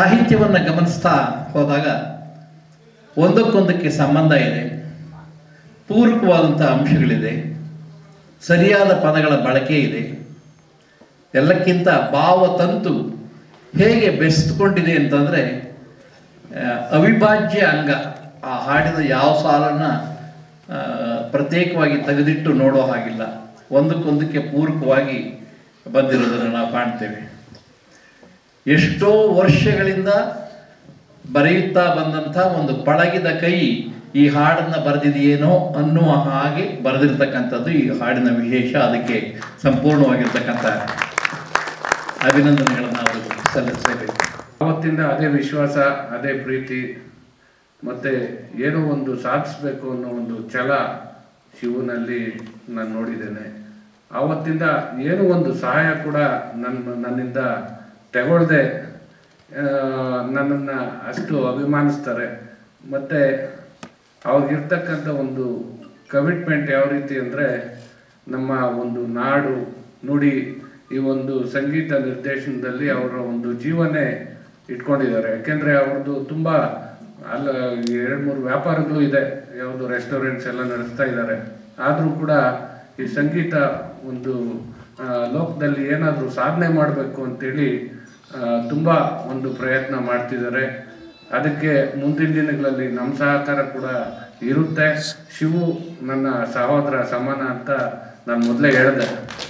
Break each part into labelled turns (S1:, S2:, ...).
S1: ಸಾಹಿತ್ಯವನ್ನು ಗಮನಿಸ್ತಾ ಹೋದಾಗ ಒಂದಕ್ಕೊಂದಕ್ಕೆ ಸಂಬಂಧ ಇದೆ ಪೂರಕವಾದಂಥ ಅಂಶಗಳಿದೆ ಸರಿಯಾದ ಪದಗಳ ಬಳಕೆ ಇದೆ ಎಲ್ಲಕ್ಕಿಂತ ಭಾವತಂತು ಹೇಗೆ ಬೆರೆಸ್ಕೊಂಡಿದೆ ಅಂತಂದರೆ ಅವಿಭಾಜ್ಯ ಅಂಗ ಆ ಹಾಡಿನ ಯಾವ ಸಾಲನ್ನು ಆ, ಪ್ರತ್ಯೇಕವಾಗಿ ತೆಗೆದಿಟ್ಟು ನೋಡೋ ಹಾಗಿಲ್ಲ ಒಂದಕ್ಕೊಂದಕ್ಕೆ ಪೂರಕವಾಗಿ ಬಂದಿರೋದನ್ನು ನಾವು ಕಾಣ್ತೇವೆ ಎಷ್ಟೋ ವರ್ಷಗಳಿಂದ ಬರೆಯುತ್ತಾ ಬಂದಂಥ ಒಂದು ಪಳಗಿದ ಕೈ ಈ ಹಾಡನ್ನು ಬರೆದಿದೆಯೇನೋ ಅನ್ನುವ ಹಾಗೆ ಬರೆದಿರ್ತಕ್ಕಂಥದ್ದು ಈ ಹಾಡಿನ ವಿಶೇಷ ಅದಕ್ಕೆ ಸಂಪೂರ್ಣವಾಗಿರ್ತಕ್ಕಂಥ ಅಭಿನಂದನೆಗಳನ್ನು ಅವರು ಸಲ್ಲಿಸಬೇಕು
S2: ಅವತ್ತಿಂದ ಅದೇ ವಿಶ್ವಾಸ ಅದೇ ಪ್ರೀತಿ ಮತ್ತೆ ಏನೋ ಒಂದು ಸಾಧಿಸ್ಬೇಕು ಅನ್ನೋ ಒಂದು ಛಲ ಶಿವನಲ್ಲಿ ನಾನು ನೋಡಿದ್ದೇನೆ ಆವತ್ತಿಂದ ಏನೋ ಒಂದು ಸಹಾಯ ಕೂಡ ನನ್ನ ನನ್ನಿಂದ ತಗೊಳ್ದೆ ನನ್ನನ್ನು ಅಷ್ಟು ಅಭಿಮಾನಿಸ್ತಾರೆ ಮತ್ತು ಅವ್ರಿಗಿರ್ತಕ್ಕಂಥ ಒಂದು ಕಮಿಟ್ಮೆಂಟ್ ಯಾವ ರೀತಿ ಅಂದರೆ ನಮ್ಮ ಒಂದು ನಾಡು ನುಡಿ ಈ ಒಂದು ಸಂಗೀತ ನಿರ್ದೇಶನದಲ್ಲಿ ಅವರ ಒಂದು ಜೀವನೇ ಇಟ್ಕೊಂಡಿದ್ದಾರೆ ಯಾಕೆಂದರೆ ಅವ್ರದ್ದು ತುಂಬ ಅಲ್ಲ ಎರಡು ಮೂರು ವ್ಯಾಪಾರಗಳು ಇದೆ ಯಾವುದು ರೆಸ್ಟೋರೆಂಟ್ಸ್ ಎಲ್ಲ ನಡೆಸ್ತಾ ಇದ್ದಾರೆ ಆದರೂ ಕೂಡ ಈ ಸಂಗೀತ ಒಂದು ಆ, ಲೋಕದಲ್ಲಿ ಏನಾದರೂ ಸಾಧನೆ ಮಾಡಬೇಕು ಅಂತೇಳಿ ಆ, ತುಂಬ ಒಂದು ಪ್ರಯತ್ನ ಮಾಡ್ತಿದ್ದಾರೆ ಅದಕ್ಕೆ ಮುಂದಿನ ದಿನಗಳಲ್ಲಿ ನಮ್ಮ ಸಹಕಾರ ಕೂಡ ಇರುತ್ತೆ ಶಿವು ನನ್ನ ಸಹೋದರ ಸಮಾನ ಅಂತ ನಾನು ಮೊದಲೇ ಹೇಳಿದೆ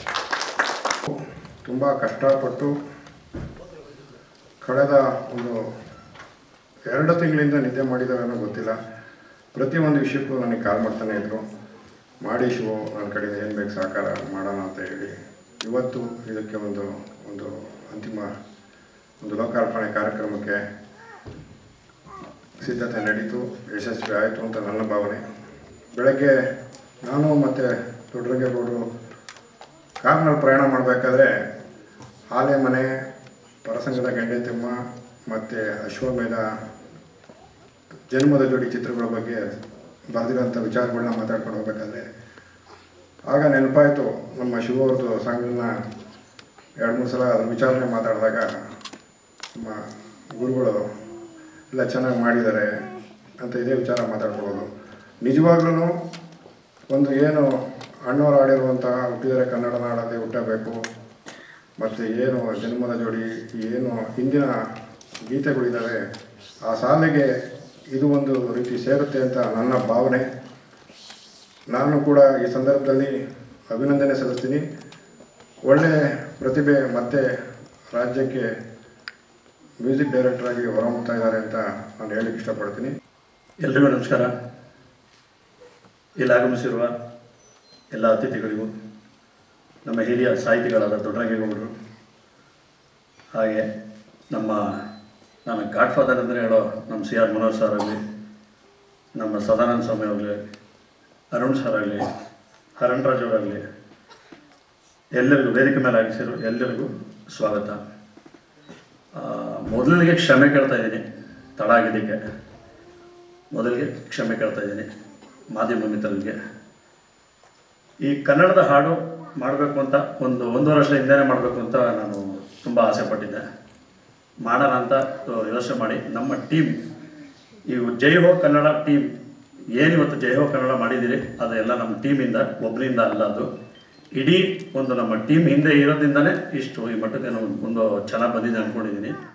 S3: ತುಂಬ ಕಷ್ಟಪಟ್ಟು ಕಳೆದ ಒಂದು ಎರಡು ತಿಂಗಳಿಂದ ನಿದ್ದೆ ಮಾಡಿದಾರೇನೋ ಗೊತ್ತಿಲ್ಲ ಪ್ರತಿಯೊಂದು ವಿಷಯಕ್ಕೂ ನನಗೆ ಕಾಲ್ ಮಾಡ್ತಾನೆ ಇದ್ರು ಮಾಡಿ ಶಿವು ನನ್ನ ಕಡೆಯಿಂದ ಏನು ಬೇಕು ಸಹಕಾರ ಮಾಡೋಣ ಅಂತ ಹೇಳಿ ಇವತ್ತು ಇದಕ್ಕೆ ಒಂದು ಒಂದು ಅಂತಿಮ ಒಂದು ಲೋಕಾರ್ಪಣೆ ಕಾರ್ಯಕ್ರಮಕ್ಕೆ ಸಿದ್ಧತೆ ನಡೀತು ಯಶಸ್ವಿ ಆಯಿತು ಅಂತ ನನ್ನ ಭಾವನೆ ಬೆಳಗ್ಗೆ ನಾನು ಮತ್ತು ದೊಡ್ಡರಂಗೇಗೌಡರು ಕಾರ್ನಲ್ಲಿ ಪ್ರಯಾಣ ಮಾಡಬೇಕಾದ್ರೆ ಆಲೆ ಮನೆ ಪರಸಂಗದ ಗಂಡೆತಿಮ್ಮ ಮತ್ತು ಅಶ್ವಮೇಧ ಜನ್ಮದ ಜೋಡಿ ಚಿತ್ರಗಳ ಬಗ್ಗೆ ಬರೆದಿರೋಂಥ ವಿಚಾರಗಳನ್ನ ಮಾತಾಡ್ಕೊಂಡು ಹೋಗ್ಬೇಕಾದ್ರೆ ಆಗ ನೆನಪಾಯಿತು ನಮ್ಮ ಶಿವ ಅವ್ರದ್ದು ಸಾಂಗನ್ನ ಎರಡು ಮೂರು ಸಲ ಅದ್ರ ವಿಚಾರಣೆ ಮಾತಾಡಿದಾಗ ನಮ್ಮ ಗುರುಗಳು ಎಲ್ಲ ಚೆನ್ನಾಗಿ ಮಾಡಿದ್ದಾರೆ ಅಂತ ಇದೇ ವಿಚಾರ ಮಾತಾಡ್ಕೊಳ್ಳೋದು ನಿಜವಾಗ್ಲೂ ಒಂದು ಏನು ಅಣ್ಣವ್ರು ಆಡಿರುವಂತಹ ಹುಟ್ಟಿದರೆ ಕನ್ನಡ ನಾಡಲ್ಲಿ ಹುಟ್ಟಬೇಕು ಮತ್ತು ಏನು ಜನ್ಮದ ಜೋಡಿ ಏನು ಹಿಂದಿನ ಗೀತೆಗಳಿದ್ದಾವೆ ಆ ಸಾಲಿಗೆ ಇದು ಒಂದು ರೀತಿ ಸೇರುತ್ತೆ ಅಂತ ನನ್ನ ಭಾವನೆ ನಾನು ಕೂಡ ಈ ಸಂದರ್ಭದಲ್ಲಿ ಅಭಿನಂದನೆ ಸಲ್ಲಿಸ್ತೀನಿ ಒಳ್ಳೆ ಪ್ರತಿಭೆ ಮತ್ತೆ ರಾಜ್ಯಕ್ಕೆ ಮ್ಯೂಸಿಕ್ ಡೈರೆಕ್ಟರ್ ಆಗಿ ಹೊರಹೊಮ್ತಾ ಇದ್ದಾರೆ ಅಂತ ನಾನು ಹೇಳಲಿಕ್ಕೆ ಇಷ್ಟಪಡ್ತೀನಿ
S4: ಎಲ್ರಿಗೂ ನಮಸ್ಕಾರ ಇಲ್ಲಿ ಆಗಮಿಸಿರುವ ಎಲ್ಲ ಅತಿಥಿಗಳಿಗೂ ನಮ್ಮ ಹಿರಿಯ ಸಾಹಿತಿಗಳಾದ ದೊಡ್ಡರಂಗೇಗೌಡರು ಹಾಗೆ ನಮ್ಮ ನಾನು ಗಾಡ್ ಫಾದರ್ ಅಂದರೆ ಹೇಳೋ ನಮ್ಮ ಸಿ ಆರ್ ಮನೋಹರ್ ಸರ್ ಆಗಲಿ ನಮ್ಮ ಸದಾನಂದ ಸ್ವಾಮಿ ಆಗಲಿ ಅರುಣ್ ಸರ್ ಆಗಲಿ ಹರಣ್ ರಾಜ್ ಅವರಾಗಲಿ ಎಲ್ಲರಿಗೂ ವೇದಿಕೆ ಮೇಲೆ ಆಗಿಸಿರೋ ಎಲ್ಲರಿಗೂ ಸ್ವಾಗತ ಆ, ಮೊದಲಿಗೆ ಕ್ಷಮೆ ಕೇಳ್ತಾ ಇದ್ದೀನಿ ತಡ ಆಗಿದ್ದಕ್ಕೆ ಮೊದಲಿಗೆ ಕ್ಷಮೆ ಕೇಳ್ತಾ ಇದ್ದೀನಿ ಮಾಧ್ಯಮ ಮಿತ್ರರಿಗೆ ಈ ಕನ್ನಡದ ಹಾಡು ಮಾಡಬೇಕು ಅಂತ ಒಂದು ಒಂದೂವರೆ ವರ್ಷ ಹಿಂದೆನೇ ಮಾಡಬೇಕು ಅಂತ ನಾನು ತುಂಬ ಆಸೆ ಪಟ್ಟಿದ್ದೆ ಮಾಡೋಣ ಅಂತ ಯೋಚನೆ ಮಾಡಿ ನಮ್ಮ ಟೀಮ್ ಈ ಜೈ ಹೋ ಕನ್ನಡ ಟೀಮ್ ಏನು ಇವತ್ತು ಜೈ ಹೋ ಕನ್ನಡ ಮಾಡಿದ್ದೀರಿ ಅದೆಲ್ಲ ನಮ್ಮ ಟೀಮಿಂದ ಒಬ್ಬರಿಂದ ಅಲ್ಲ ಅದು ಇಡೀ ಒಂದು ನಮ್ಮ ಟೀಮ್ ಹಿಂದೆ ಇರೋದ್ರಿಂದನೇ ಇಷ್ಟು ಈ ಮಟ್ಟಕ್ಕೆ ನಾವು ಒಂದು ಚೆನ್ನಾಗಿ ಬಂದಿದೆ ಅಂದ್ಕೊಂಡಿದ್ದೀನಿ